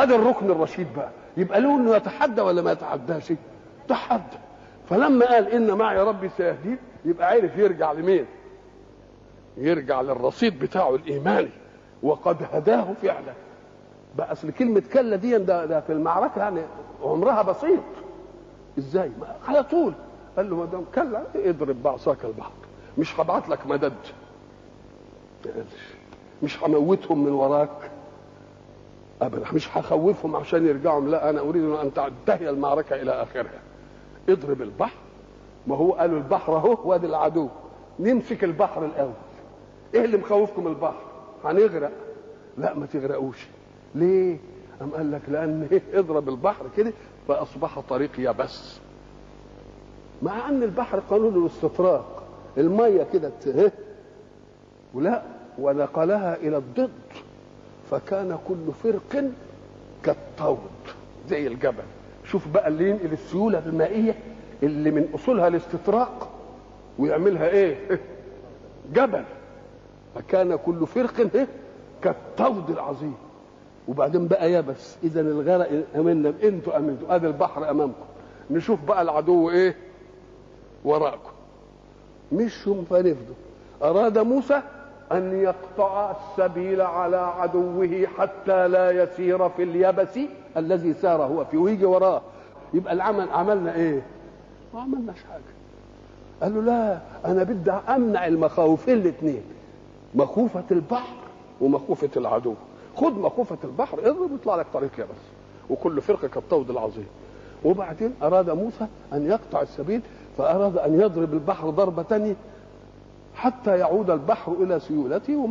ادي الركن الرشيد بقى يبقى له انه يتحدى ولا ما يتحداش تحدى فلما قال ان معي ربي سيهدين يبقى عرف يرجع لمين يرجع للرصيد بتاعه الايماني وقد هداه فعلا بقى اصل كلمه كلا دي ده, ده في المعركه يعني عمرها بسيط ازاي ما على طول قال له ما دام كلا اضرب بعصاك البحر مش هبعت لك مدد مش هموتهم من وراك ابدا مش هخوفهم عشان يرجعوا لا انا اريد ان تنتهي المعركه الى اخرها اضرب البحر ما هو قالوا البحر اهو وادي العدو نمسك البحر الاول ايه اللي مخوفكم البحر هنغرق لا ما تغرقوش ليه أم قال لك لأن إيه اضرب البحر كده فأصبح طريق يبس مع أن البحر قانون الاستطراق المية كده إيه ولا ونقلها إلى الضد فكان كل فرق كالطود زي الجبل شوف بقى اللي ينقل السيولة المائية اللي من أصولها الاستطراق ويعملها إيه جبل فكان كل فرق إيه كالطود العظيم وبعدين بقى يبس اذا الغرق امنا انتوا امنتوا ادي البحر امامكم نشوف بقى العدو ايه وراءكم مشهم فنفدوا اراد موسى ان يقطع السبيل على عدوه حتى لا يسير في اليبس الذي سار هو فيه ويجي وراه يبقى العمل عملنا ايه ما عملناش حاجه قال له لا انا بدي امنع المخاوفين الاثنين مخوفه البحر ومخوفه العدو خد مخوفة البحر اضرب ويطلع لك طريق يبس وكل فرقة كالطود العظيم وبعدين أراد موسى أن يقطع السبيل فأراد أن يضرب البحر ضربة حتى يعود البحر إلى سيولته